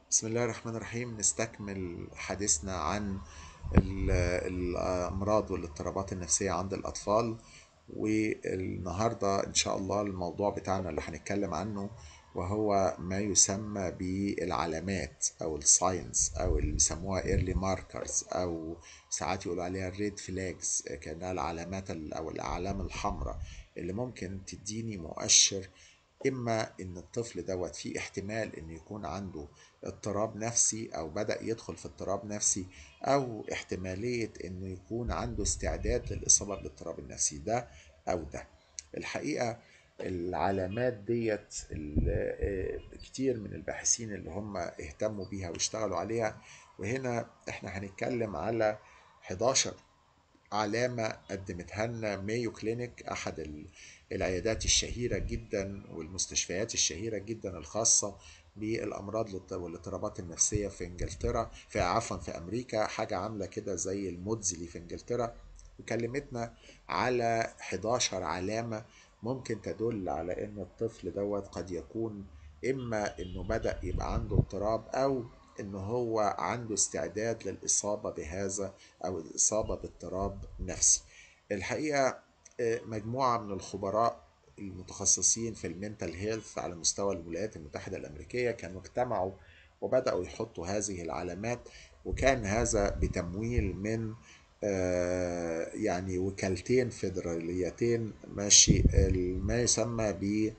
بسم الله الرحمن الرحيم نستكمل حديثنا عن ال- الأمراض والاضطرابات النفسية عند الأطفال والنهاردة إن شاء الله الموضوع بتاعنا اللي هنتكلم عنه وهو ما يسمى بالعلامات أو الساينس أو اللي بيسموها early markers أو ساعات يقولوا عليها الريد فلاجز كأنها العلامات ال- أو الأعلام الحمراء اللي ممكن تديني مؤشر إما إن الطفل دوت فيه احتمال إنه يكون عنده اضطراب نفسي أو بدأ يدخل في اضطراب نفسي أو احتمالية إنه يكون عنده استعداد للإصابة بالاضطراب النفسي ده أو ده الحقيقة العلامات ديت ال- كتير من الباحثين اللي هم اهتموا بيها واشتغلوا عليها وهنا احنا هنتكلم على 11 علامة قدمتها لنا مايو كلينيك أحد ال- العيادات الشهيرة جدا والمستشفيات الشهيرة جدا الخاصة بالأمراض والاضط- والاضطرابات النفسية في إنجلترا في عفوا في أمريكا حاجة عاملة كده زي المودزلي في إنجلترا وكلمتنا على 11 علامة ممكن تدل على إن الطفل دوت قد يكون إما إنه بدأ يبقى عنده اضطراب أو إن هو عنده استعداد للإصابة بهذا أو الإصابة باضطراب نفسي الحقيقة آه، مجموعة من الخبراء المتخصصين في المنتال هيلث على مستوى الولايات المتحدة الأمريكية كانوا اجتمعوا وبدأوا يحطوا هذه العلامات وكان هذا بتمويل من آه، يعني وكالتين فيدراليتين ماشي ال- ما يسمى ب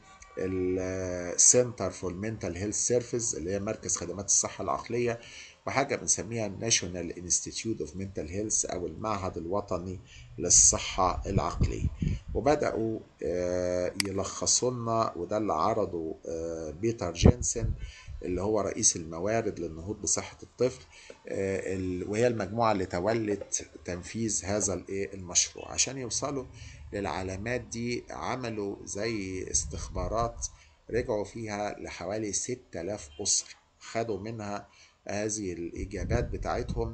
السنتر فور منتال هيلث سيرفيس اللي هي مركز خدمات الصحة العقلية وحاجة بنسميها ناشونال انستيتيوت اوف منتال هيلث أو المعهد الوطني للصحة العقلية وبدأوا آه، يلخصوا لنا وده اللي عرضه آه، بيتر جينسن اللي هو رئيس الموارد للنهوض بصحة الطفل آه، ال- وهي المجموعة اللي تولت تنفيذ هذا الإيه المشروع عشان يوصلوا للعلامات دي عملوا زي استخبارات رجعوا فيها لحوالي 6000 أسرة خدوا منها هذه الإجابات بتاعتهم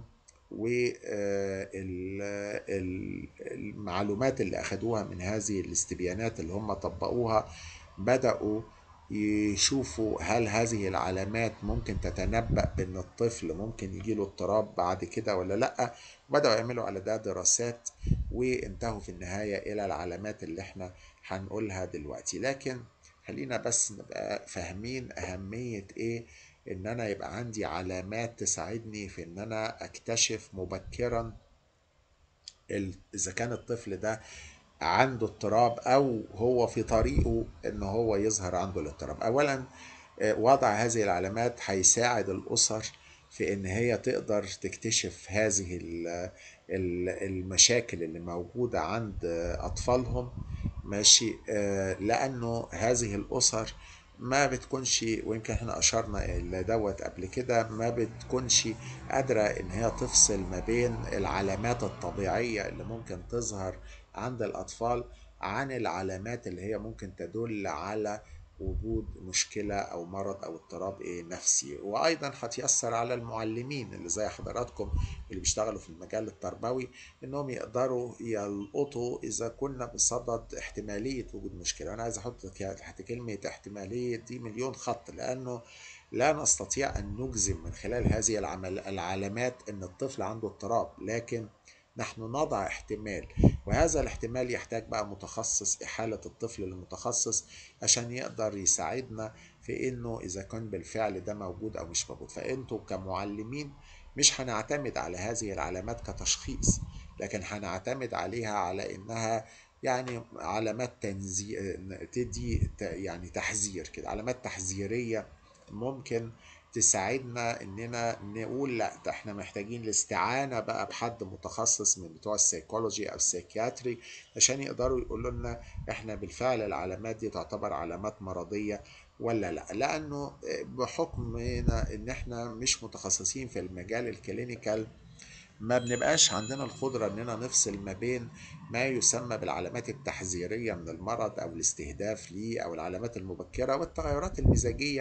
والمعلومات اللي أخدوها من هذه الاستبيانات اللي هم طبقوها بدأوا يشوفوا هل هذه العلامات ممكن تتنبأ بأن الطفل ممكن يجيله اضطراب بعد كده ولا لأ بدأوا يعملوا على ده دراسات وانتهوا في النهاية إلى العلامات اللي احنا هنقولها دلوقتي لكن خلينا بس نبقى فاهمين أهمية إيه إن أنا يبقى عندي علامات تساعدني في إن أنا أكتشف مبكرا ال- إذا كان الطفل ده عنده اضطراب أو هو في طريقه إن هو يظهر عنده الاضطراب أولا آه، وضع هذه العلامات هيساعد الأسر في إن هي تقدر تكتشف هذه ال- ال- المشاكل اللي موجودة عند آه، أطفالهم ماشي آه، لأنه هذه الأسر ما بتكونش ويمكن احنا أشرنا إلى دوت قبل كده ما بتكونش قادرة إن هي تفصل ما بين العلامات الطبيعية اللي ممكن تظهر عند الأطفال عن العلامات اللي هي ممكن تدل على وجود مشكلة أو مرض أو اضطراب إيه نفسي وأيضا هتيسر على المعلمين اللي زي حضراتكم اللي بيشتغلوا في المجال التربوي إنهم يقدروا يلقطوا إذا كنا بصدد احتمالية وجود مشكلة أنا عايز أحط تحت كلمة احتمالية دي مليون خط لأنه لا نستطيع أن نجزم من خلال هذه العمل العلامات أن الطفل عنده اضطراب لكن نحن نضع احتمال وهذا الاحتمال يحتاج بقى متخصص إحالة الطفل لمتخصص عشان يقدر يساعدنا في إنه إذا كان بالفعل ده موجود أو مش موجود فأنتوا كمعلمين مش هنعتمد على هذه العلامات كتشخيص لكن هنعتمد عليها على إنها يعني علامات تنزي... تدي ت- يعني تحذير كده علامات تحذيرية ممكن تساعدنا اننا نقول لا ده احنا محتاجين الاستعانة بقى بحد متخصص من بتوع السيكولوجي او السيكياتري عشان يقدروا يقولوا لنا احنا بالفعل العلامات دي تعتبر علامات مرضية ولا لا لانه بحكمنا ان احنا مش متخصصين في المجال الكلينيكال ما بنبقاش عندنا القدرة اننا نفصل ما بين ما يسمى بالعلامات التحذيرية من المرض او الاستهداف ليه او العلامات المبكرة والتغيرات المزاجية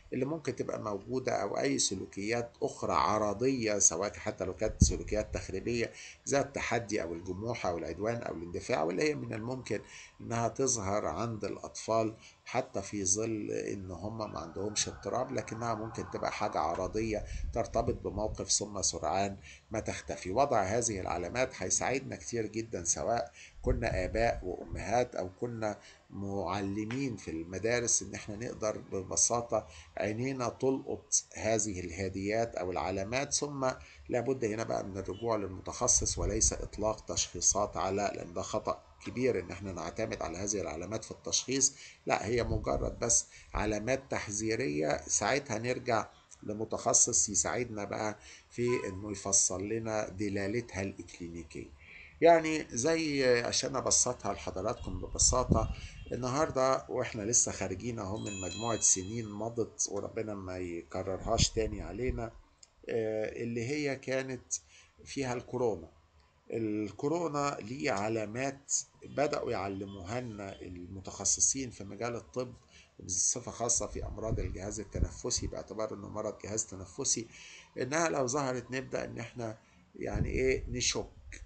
اللي ممكن تبقى موجودة أو أي سلوكيات أخرى عرضية سواء حتى لو كانت سلوكيات تخريبية زي التحدي أو الجموح أو العدوان أو الاندفاع واللي هي من الممكن إنها تظهر عند الأطفال حتى في ظل إن هم ما عندهمش اضطراب لكنها ممكن تبقى حاجة عرضية ترتبط بموقف ثم سرعان ما تختفي وضع هذه العلامات هيساعدنا كتير جدا سواء كنا آباء وأمهات أو كنا معلمين في المدارس إن احنا نقدر ببساطة عينينا تلقط هذه الهاديات أو العلامات ثم لابد هنا بقى من الرجوع للمتخصص وليس إطلاق تشخيصات على لأن ده خطأ كبير ان احنا نعتمد على هذه العلامات في التشخيص لا هي مجرد بس علامات تحذيرية ساعتها نرجع لمتخصص يساعدنا بقى في انه يفصل لنا دلالتها الاكلينيكيه يعني زي عشان ابسطها لحضراتكم ببساطه النهارده واحنا لسه خارجين اهو من مجموعه سنين مضت وربنا ما يكررهاش تاني علينا اللي هي كانت فيها الكورونا الكورونا ليه علامات بدأوا يعلموها لنا المتخصصين في مجال الطب بصفة خاصة في أمراض الجهاز التنفسي باعتبار إنه مرض جهاز تنفسي إنها لو ظهرت نبدأ إن إحنا يعني إيه نشك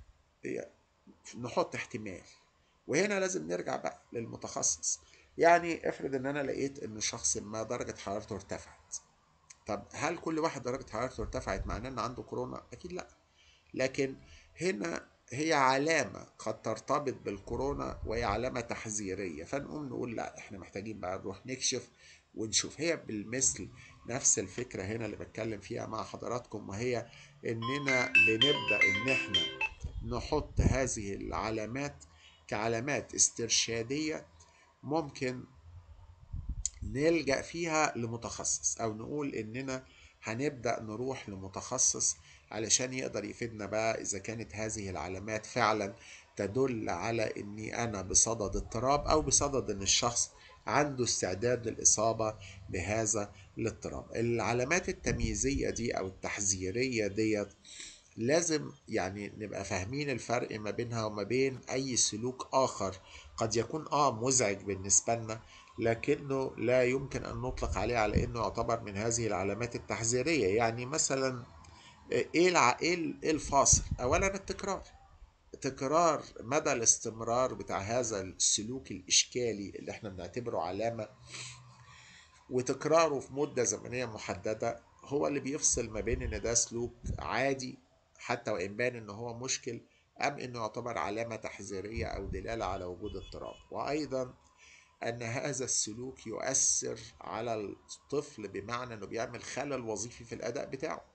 نحط احتمال وهنا لازم نرجع بقى للمتخصص يعني افرض إن أنا لقيت إن شخص ما درجة حرارته ارتفعت طب هل كل واحد درجة حرارته ارتفعت معناه إن عنده كورونا؟ أكيد لأ لكن هنا هي علامة قد ترتبط بالكورونا وهي علامة تحذيرية فنقوم نقول لا احنا محتاجين بقى نروح نكشف ونشوف هي بالمثل نفس الفكرة هنا اللي بتكلم فيها مع حضراتكم وهي اننا بنبدأ ان احنا نحط هذه العلامات كعلامات استرشادية ممكن نلجأ فيها لمتخصص او نقول اننا هنبدأ نروح لمتخصص علشان يقدر يفيدنا بقى إذا كانت هذه العلامات فعلا تدل على إني أنا بصدد اضطراب أو بصدد إن الشخص عنده استعداد للإصابة بهذا الاضطراب العلامات التمييزية دي أو التحذيرية ديت لازم يعني نبقى فاهمين الفرق ما بينها وما بين أي سلوك آخر قد يكون آه مزعج بالنسبة لنا لكنه لا يمكن أن نطلق عليه على أنه يعتبر من هذه العلامات التحذيرية يعني مثلا ايه الع... ايه الفاصل اولا التكرار تكرار مدى الاستمرار بتاع هذا السلوك الاشكالي اللي احنا بنعتبره علامه وتكراره في مده زمنيه محدده هو اللي بيفصل ما بين ان ده سلوك عادي حتى وان بان ان هو مشكل ام انه يعتبر علامه تحذيريه او دلاله على وجود اضطراب وايضا ان هذا السلوك يؤثر على الطفل بمعنى انه بيعمل خلل وظيفي في الاداء بتاعه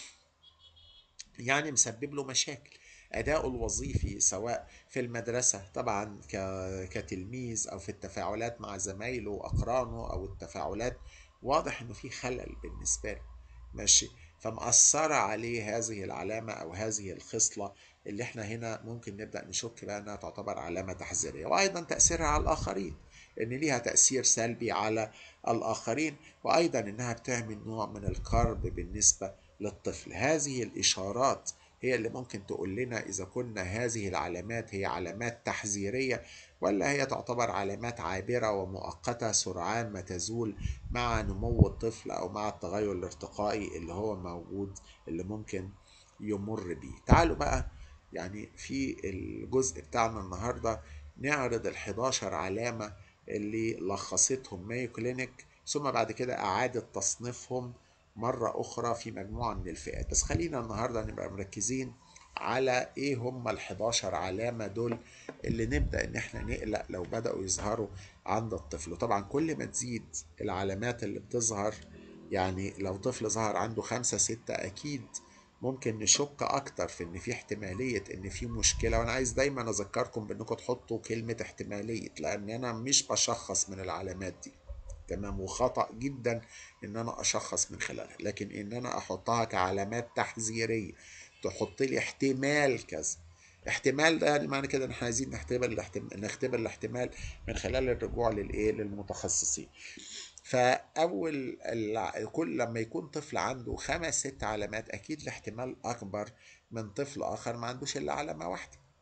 يعني مسبب له مشاكل أداؤه الوظيفي سواء في المدرسة طبعا كتلميذ أو في التفاعلات مع زمايله وأقرانه أو التفاعلات واضح إنه في خلل بالنسبة له ماشي فمأثرة عليه هذه العلامة أو هذه الخصلة اللي احنا هنا ممكن نبدأ نشك بقى إنها تعتبر علامة تحذيرية وأيضا تأثيرها على الآخرين إن ليها تأثير سلبي على الآخرين وأيضا إنها بتعمل نوع من الكرب بالنسبة للطفل هذه الإشارات هي اللي ممكن تقول لنا إذا كنا هذه العلامات هي علامات تحذيرية ولا هي تعتبر علامات عابرة ومؤقتة سرعان ما تزول مع نمو الطفل أو مع التغير الارتقائي اللي هو موجود اللي ممكن يمر بيه تعالوا بقى يعني في الجزء بتاعنا النهاردة نعرض ال 11 علامة اللي لخصتهم مايو كلينيك ثم بعد كده أعادة تصنيفهم مرة أخرى في مجموعة من الفئات بس خلينا النهاردة نبقى مركزين على ايه هم ال 11 علامة دول اللي نبدأ ان احنا نقلق لو بدأوا يظهروا عند الطفل وطبعا كل ما تزيد العلامات اللي بتظهر يعني لو طفل ظهر عنده خمسة ستة أكيد ممكن نشك أكتر في إن في احتمالية إن في مشكلة وأنا عايز دايما أذكركم بإنكم تحطوا كلمة احتمالية لأن أنا مش بشخص من العلامات دي تمام وخطأ جدا ان انا اشخص من خلالها لكن ان انا احطها كعلامات تحذيريه تحط لي احتمال كذا احتمال ده يعني معنى كده ان احنا عايزين نختبر الاحتمال نختبر الاحتمال من خلال الرجوع للايه للمتخصصين فاول الع... كل لما يكون طفل عنده خمس ست علامات اكيد الاحتمال اكبر من طفل اخر ما عندوش الا علامه واحده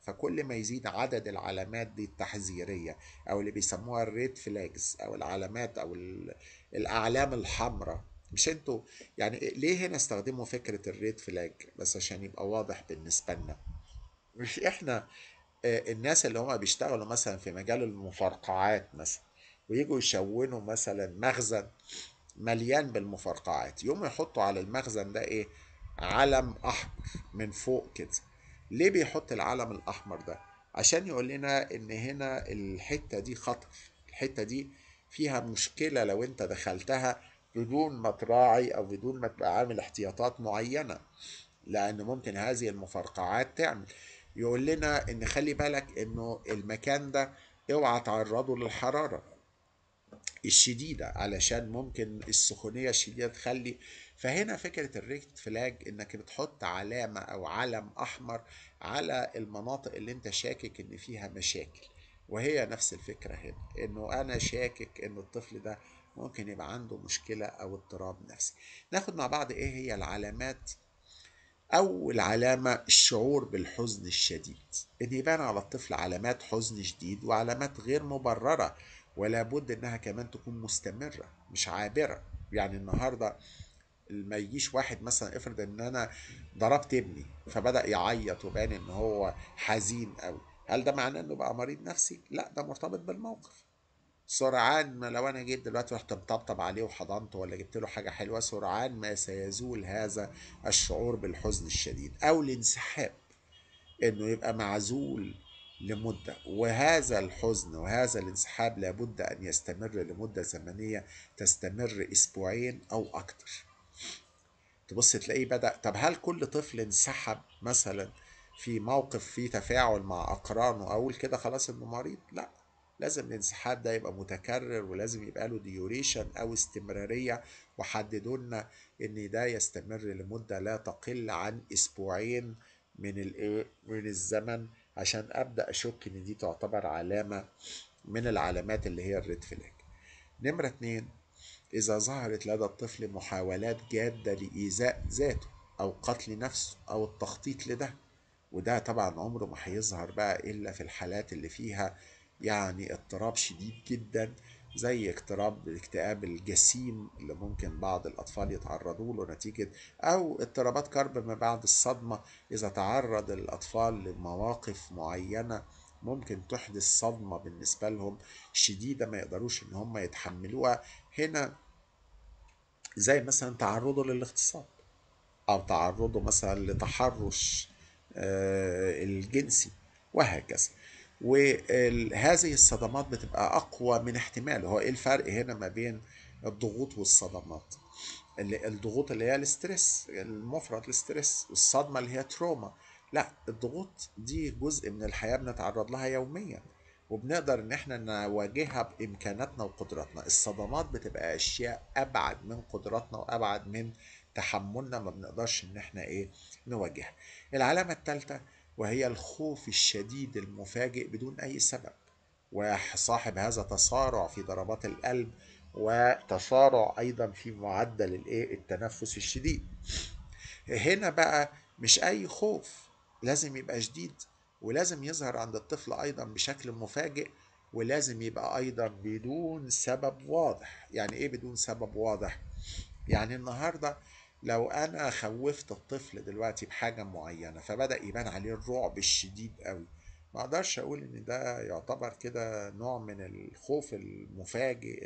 فكل ما يزيد عدد العلامات دي التحذيرية أو اللي بيسموها الريد فلاجز أو العلامات أو الأعلام الحمراء مش انتوا يعني ليه هنا استخدموا فكرة الريد فلاج بس عشان يبقى واضح بالنسبة لنا مش احنا الناس اللي هم بيشتغلوا مثلا في مجال المفرقعات مثلا ويجوا يشونوا مثلا مخزن مليان بالمفرقعات يقوموا يحطوا على المخزن ده ايه علم احمر من فوق كده ليه بيحط العلم الاحمر ده عشان يقول لنا ان هنا الحته دي خطر الحته دي فيها مشكله لو انت دخلتها بدون ما تراعي او بدون ما تبقى عامل احتياطات معينه لان ممكن هذه المفرقعات تعمل يقول لنا ان خلي بالك انه المكان ده اوعى تعرضه للحراره الشديدة علشان ممكن السخونية الشديدة تخلي فهنا فكرة الريكت فلاج انك بتحط علامة او علم احمر على المناطق اللي انت شاكك ان فيها مشاكل وهي نفس الفكرة هنا انه انا شاكك ان الطفل ده ممكن يبقى عنده مشكلة او اضطراب نفسي ناخد مع بعض ايه هي العلامات أول علامة الشعور بالحزن الشديد إن يبان على الطفل علامات حزن شديد وعلامات غير مبررة ولا بد إنها كمان تكون مستمرة مش عابرة يعني النهاردة ما يجيش واحد مثلا افرض ان انا ضربت ابني فبدا يعيط وبان ان هو حزين قوي هل ده معناه انه بقى مريض نفسي لا ده مرتبط بالموقف سرعان ما لو انا جيت دلوقتي رحت مطبطب عليه وحضنته ولا جبت له حاجه حلوه سرعان ما سيزول هذا الشعور بالحزن الشديد او الانسحاب انه يبقى معزول لمده وهذا الحزن وهذا الانسحاب لابد ان يستمر لمده زمنيه تستمر اسبوعين او اكتر تبص تلاقيه بدا طب هل كل طفل انسحب مثلا في موقف فيه تفاعل مع اقرانه اقول كده خلاص انه مريض لا لازم الانسحاب ده يبقى متكرر ولازم يبقى له ديوريشن او استمراريه وحددوا لنا ان ده يستمر لمده لا تقل عن اسبوعين من الايه من الزمن عشان ابدا اشك ان دي تعتبر علامه من العلامات اللي هي الريد فلاج نمره اتنين اذا ظهرت لدى الطفل محاولات جاده لايذاء ذاته او قتل نفسه او التخطيط لده وده طبعا عمره ما هيظهر بقى الا في الحالات اللي فيها يعني اضطراب شديد جدا زي اضطراب الاكتئاب الجسيم اللي ممكن بعض الأطفال يتعرضوا له نتيجة أو اضطرابات كرب ما بعد الصدمة إذا تعرض الأطفال لمواقف معينة ممكن تحدث صدمة بالنسبة لهم شديدة ما يقدروش إن هم يتحملوها هنا زي مثلا تعرضه للاغتصاب أو تعرضه مثلا لتحرش الجنسي وهكذا وهذه الصدمات بتبقى اقوى من احتماله هو ايه الفرق هنا ما بين الضغوط والصدمات اللي الضغوط اللي هي الاسترس المفرط الاسترس والصدمه اللي هي تروما لا الضغوط دي جزء من الحياه بنتعرض لها يوميا وبنقدر ان احنا نواجهها بامكاناتنا وقدراتنا الصدمات بتبقى اشياء ابعد من قدراتنا وابعد من تحملنا ما بنقدرش ان احنا ايه نواجهها العلامه الثالثه وهي الخوف الشديد المفاجئ بدون اي سبب وصاحب هذا تسارع في ضربات القلب وتسارع ايضا في معدل الايه التنفس الشديد هنا بقى مش اي خوف لازم يبقى شديد ولازم يظهر عند الطفل ايضا بشكل مفاجئ ولازم يبقى ايضا بدون سبب واضح يعني ايه بدون سبب واضح يعني النهارده لو انا خوفت الطفل دلوقتي بحاجه معينه فبدا يبان عليه الرعب الشديد قوي ما اقدرش اقول ان ده يعتبر كده نوع من الخوف المفاجئ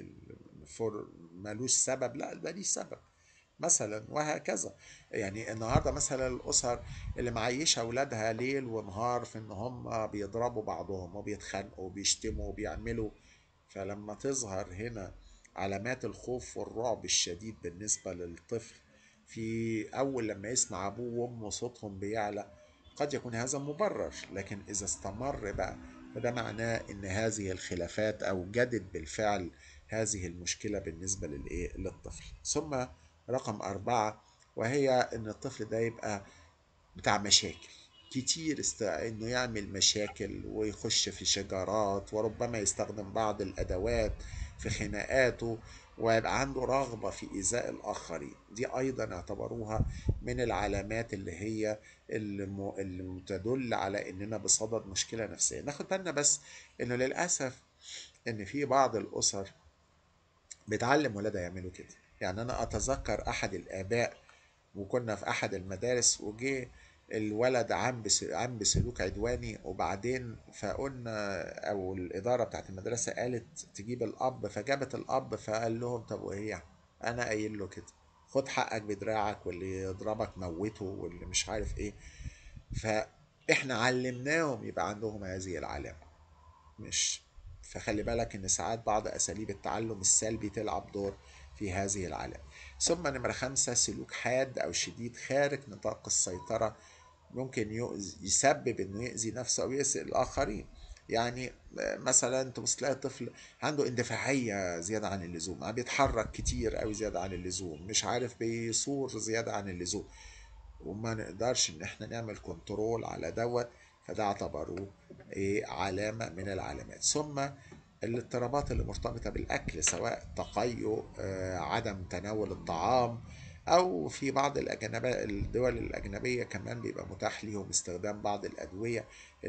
ملوش سبب لا ده ليه سبب مثلا وهكذا يعني النهارده مثلا الاسر اللي معيشه اولادها ليل ونهار في ان هم بيضربوا بعضهم وبيتخانقوا وبيشتموا وبيعملوا فلما تظهر هنا علامات الخوف والرعب الشديد بالنسبه للطفل في أول لما يسمع أبوه وأمه صوتهم بيعلى قد يكون هذا مبرر لكن إذا استمر بقى فده معناه إن هذه الخلافات أوجدت بالفعل هذه المشكلة بالنسبة للإيه للطفل ثم رقم أربعة وهي إن الطفل ده يبقى بتاع مشاكل كتير است... انه يعمل مشاكل ويخش في شجارات وربما يستخدم بعض الادوات في خناقاته ويبقى عنده رغبة في إيذاء الآخرين دي أيضا اعتبروها من العلامات اللي هي اللي, م... اللي تدل على إننا بصدد مشكلة نفسية ناخد بالنا بس إنه للأسف إن في بعض الأسر بتعلم ولادها يعملوا كده يعني أنا أتذكر أحد الآباء وكنا في أحد المدارس وجه الولد عم بس عم بسلوك عدواني وبعدين فقلنا او الاداره بتاعت المدرسه قالت تجيب الاب فجابت الاب فقال لهم طب وايه يعني انا قايل له كده خد حقك بدراعك واللي يضربك موته واللي مش عارف ايه فاحنا علمناهم يبقى عندهم هذه العلامه مش فخلي بالك ان ساعات بعض اساليب التعلم السلبي تلعب دور في هذه العلامه ثم نمرة خمسة سلوك حاد أو شديد خارج نطاق السيطرة ممكن يؤذي يسبب انه يأذي نفسه او يأذي الاخرين يعني مثلا تبص تلاقي طفل عنده اندفاعية زيادة عن اللزوم بيتحرك كتير أوي زيادة عن اللزوم مش عارف بيصور زيادة عن اللزوم وما نقدرش ان احنا نعمل كنترول على دوت فده اعتبروه ايه علامة من العلامات ثم الاضطرابات اللي مرتبطة بالأكل سواء تقيؤ آه، عدم تناول الطعام أو في بعض الأجنبية الدول الأجنبية كمان بيبقى متاح ليهم استخدام بعض الأدوية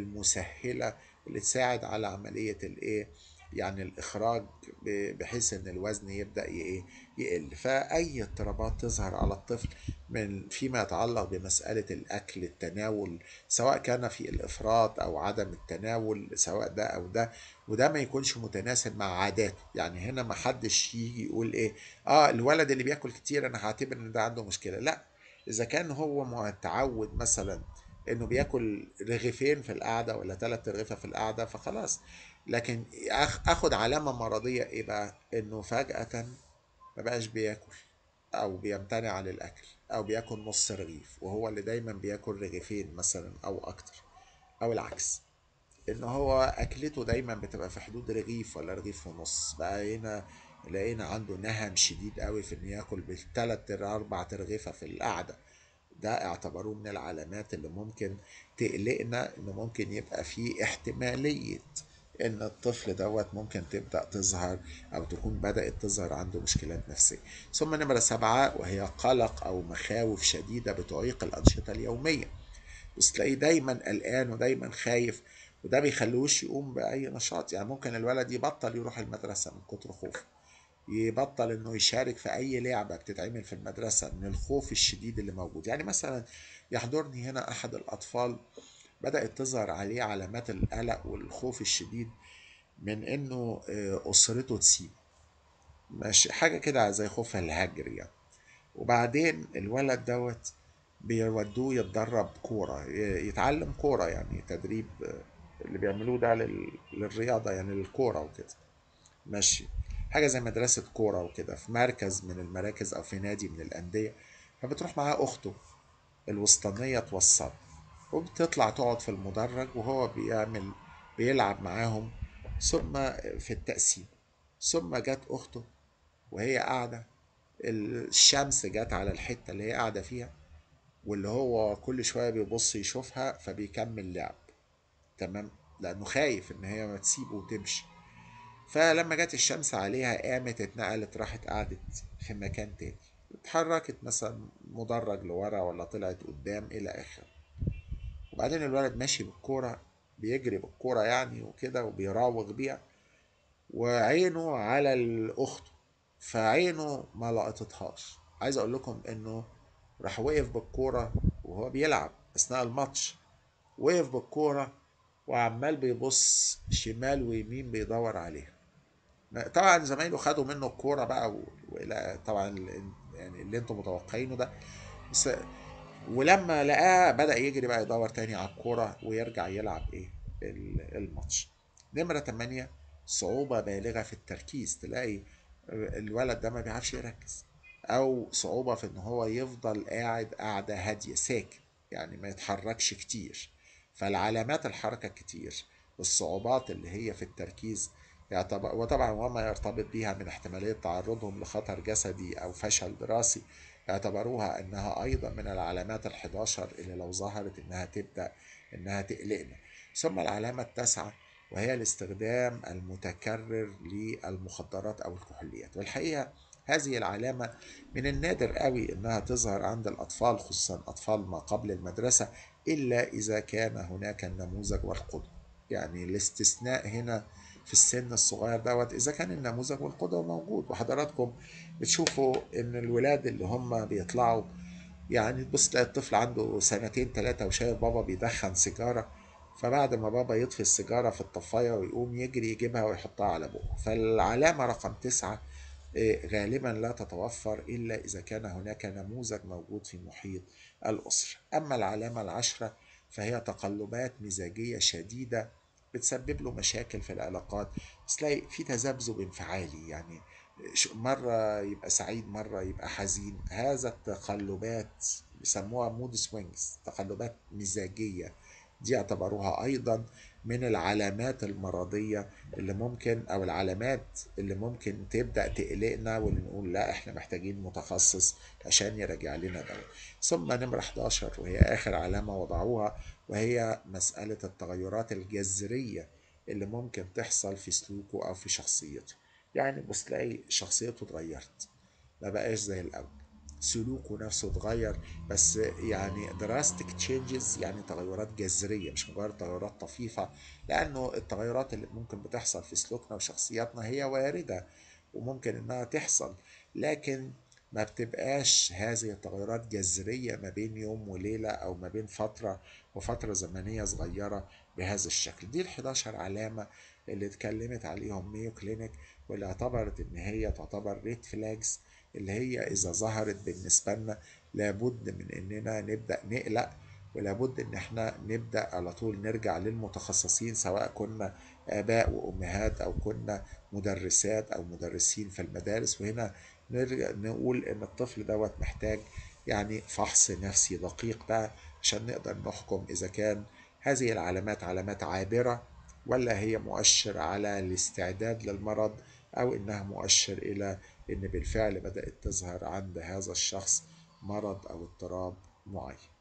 المسهلة اللي تساعد على عملية الإيه يعني الإخراج بحيث إن الوزن يبدأ إيه يقل فأي اضطرابات تظهر على الطفل من فيما يتعلق بمسألة الأكل التناول سواء كان في الإفراط أو عدم التناول سواء ده أو ده وده ما يكونش متناسب مع عاداته يعني هنا ما حدش يجي يقول إيه آه الولد اللي بياكل كتير أنا هعتبر إن ده عنده مشكلة لا إذا كان هو متعود مثلا انه بياكل رغيفين في القعده ولا ثلاث رغيفه في القعده فخلاص لكن اخد علامه مرضيه ايه بقى انه فجاه ما بقاش بياكل او بيمتنع عن الاكل او بياكل نص رغيف وهو اللي دايما بياكل رغيفين مثلا او اكتر او العكس ان هو اكلته دايما بتبقى في حدود رغيف ولا رغيف ونص بقى هنا لقينا عنده نهم شديد قوي في انه ياكل بالثلاث اربع ترغيفه في القعده ده اعتبروه من العلامات اللي ممكن تقلقنا انه ممكن يبقى فيه احتماليه ان الطفل دوت ممكن تبدا تظهر او تكون بدات تظهر عنده مشكلات نفسيه ثم نمره سبعه وهي قلق او مخاوف شديده بتعيق الانشطه اليوميه بس تلاقيه دايما قلقان ودايما خايف وده بيخلوش يقوم باي نشاط يعني ممكن الولد يبطل يروح المدرسه من كتر خوفه يبطل انه يشارك في اي لعبه بتتعمل في المدرسه من الخوف الشديد اللي موجود يعني مثلا يحضرني هنا احد الاطفال بدات تظهر عليه علامات القلق والخوف الشديد من انه اسرته تسيبه ماشي حاجه كده زي خوف الهجر يعني وبعدين الولد دوت بيودوه يتدرب كوره يتعلم كوره يعني تدريب اللي بيعملوه ده للرياضه يعني للكوره وكده ماشي حاجة زي مدرسة كورة وكده في مركز من المراكز أو في نادي من الأندية فبتروح معاه أخته الوسطانية توصل وبتطلع تقعد في المدرج وهو بيعمل بيلعب معاهم ثم في التقسيم ثم جت أخته وهي قاعدة الشمس جت على الحتة اللي هي قاعدة فيها واللي هو كل شوية بيبص يشوفها فبيكمل لعب تمام لأنه خايف إن هي ما تسيبه وتمشي فلما جت الشمس عليها قامت اتنقلت راحت قعدت في مكان تاني اتحركت مثلا مدرج لورا ولا طلعت قدام الى اخره وبعدين الولد ماشي بالكورة بيجري بالكورة يعني وكده وبيراوغ بيها وعينه على الأخت فعينه ما لقطتهاش عايز أقول لكم إنه راح وقف بالكورة وهو بيلعب أثناء الماتش وقف بالكورة وعمال بيبص شمال ويمين بيدور عليها طبعا زمايله خدوا منه الكوره بقى والى طبعا يعني اللي انتم متوقعينه ده بس ولما لقاه بدا يجري بقى يدور تاني على الكوره ويرجع يلعب ايه الماتش نمره 8 صعوبه بالغه في التركيز تلاقي الولد ده ما بيعرفش يركز او صعوبه في ان هو يفضل قاعد قاعده هاديه ساكت يعني ما يتحركش كتير فالعلامات الحركه كتير والصعوبات اللي هي في التركيز يعتبر وطبعا وما يرتبط بها من احتمالية تعرضهم لخطر جسدي أو فشل دراسي يعتبروها أنها أيضا من العلامات الحداشر اللي لو ظهرت أنها تبدأ أنها تقلقنا ثم العلامة التاسعة وهي الاستخدام المتكرر للمخدرات أو الكحوليات والحقيقة هذه العلامة من النادر قوي إنها تظهر عند الأطفال خصوصا أطفال ما قبل المدرسة إلا إذا كان هناك النموذج والقدوة يعني الاستثناء هنا في السن الصغير دوت إذا كان النموذج والقدوة موجود وحضراتكم بتشوفوا إن الولاد اللي هم بيطلعوا يعني تبص تلاقي الطفل عنده سنتين ثلاثة وشايف بابا بيدخن سيجارة فبعد ما بابا يطفي السيجارة في الطفاية ويقوم يجري يجيبها ويحطها على بقه فالعلامة رقم تسعة غالبا لا تتوفر إلا إذا كان هناك نموذج موجود في محيط الأسرة أما العلامة العشرة فهي تقلبات مزاجية شديدة بتسبب له مشاكل في العلاقات بس تلاقي في تذبذب انفعالي يعني مرة يبقى سعيد مرة يبقى حزين هذا التقلبات بيسموها مود سوينجز تقلبات مزاجية دي اعتبروها أيضا من العلامات المرضية اللي ممكن أو العلامات اللي ممكن تبدأ تقلقنا واللي نقول لا إحنا محتاجين متخصص عشان يراجع لنا ده ثم نمرة 11 وهي آخر علامة وضعوها وهي مسألة التغيرات الجذرية اللي ممكن تحصل في سلوكه أو في شخصيته يعني بس تلاقي شخصيته اتغيرت ما بقاش زي الأول سلوكه نفسه اتغير بس يعني دراستيك تشينجز يعني تغيرات جذريه مش مجرد تغيرات طفيفه لانه التغيرات اللي ممكن بتحصل في سلوكنا وشخصياتنا هي وارده وممكن انها تحصل لكن ما بتبقاش هذه التغيرات جذريه ما بين يوم وليله او ما بين فتره وفتره زمنيه صغيره بهذا الشكل دي ال 11 علامه اللي اتكلمت عليهم ميو كلينيك واللي اعتبرت ان هي تعتبر ريد فلاجز اللي هي إذا ظهرت بالنسبة لنا لابد من إننا نبدأ نقلق ولابد إن إحنا نبدأ على طول نرجع للمتخصصين سواء كنا آباء وأمهات أو كنا مدرسات أو مدرسين في المدارس وهنا نرجع نقول إن الطفل دوت محتاج يعني فحص نفسي دقيق بقى عشان نقدر نحكم إذا كان هذه العلامات علامات عابرة ولا هي مؤشر على الاستعداد للمرض أو إنها مؤشر إلى إن بالفعل بدأت تظهر عند هذا الشخص مرض أو اضطراب معين